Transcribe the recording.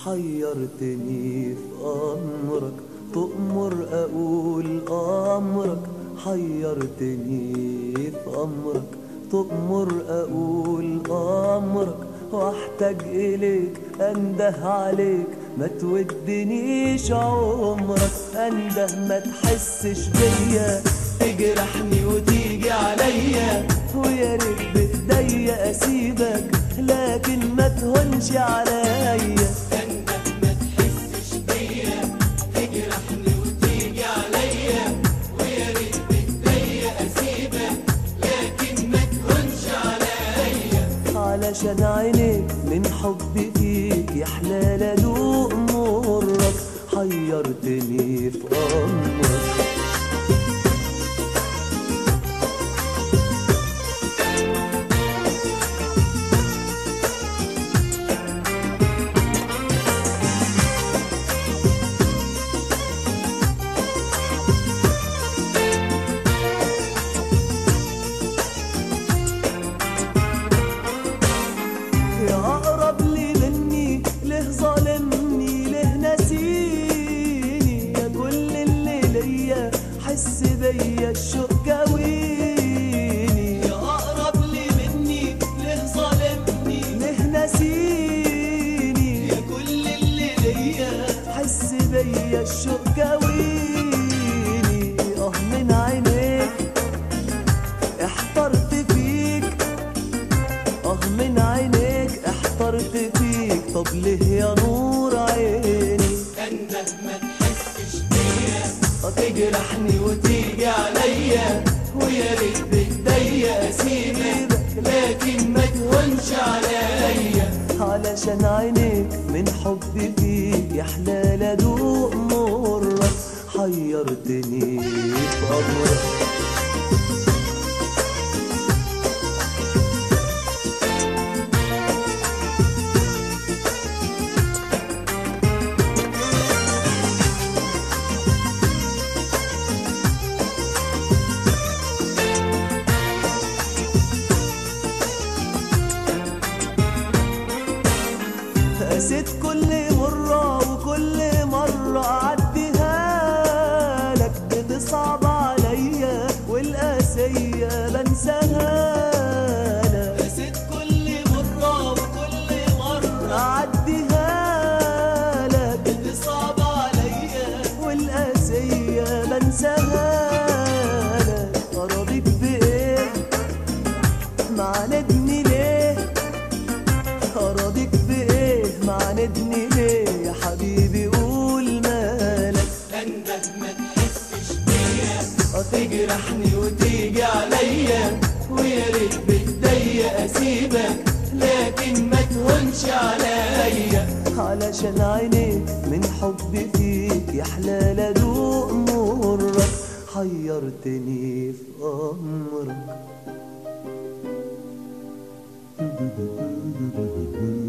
حيرتني في أمرك تؤمر أقول أمرك حيرتني في أمرك تؤمر أقول أمرك واحتاج إليك أنده عليك ما تودنيش عمرك أنده ما تحسش بيا تجرحني وتيجي عليا ويا ريت بإيديا أسيبك لكن ما تهونش عليا انت ما تحسش بيا تجرحني وتيجي عليا ويا ريت بايديا اسيبك لكن ما تهونش عليا علشان عينيك من حبي فيك يا حلال ادوق مرك حيرتني في امرك يا أقرب لي مني ليه ظالمني ليه ناسيني يا كل اللي ليا حس بيا الشوق كويني يا اقرب لي مني ليه ظالمني ليه ناسيني يا كل اللي ليا حس بيا الشوق كويني اه من عينيك احترت فيك اه من عينيك احترت فيك طب ليه يا نور عيني انت ما تحسش بيا تجرحني وتيجي عليا ويا ريت بايديا اسيبك لكن ما تهونش عليا علشان عينيك من حبي فيك يا حلال ادوق مرك حيرتني في امرك قسيت كل مرة وكل مرة أعديها لك بتصعب عليا والقاسية بنساها لك قسيت كل مرة وكل مرة أعديها لك بتصعب عليا والقاسية بنساها لك أراضيك بإيه معاندني ليه أراضيك بإيه معاندني ليه يا حبيبي قول مالك انت ما تحسش بيا تجرحني وتيجي عليا ويا ريت بايديا اسيبك لكن ما تهونش عليا علشان عينيك من حبي فيك يا حلال ادوق مرك حيرتني في امرك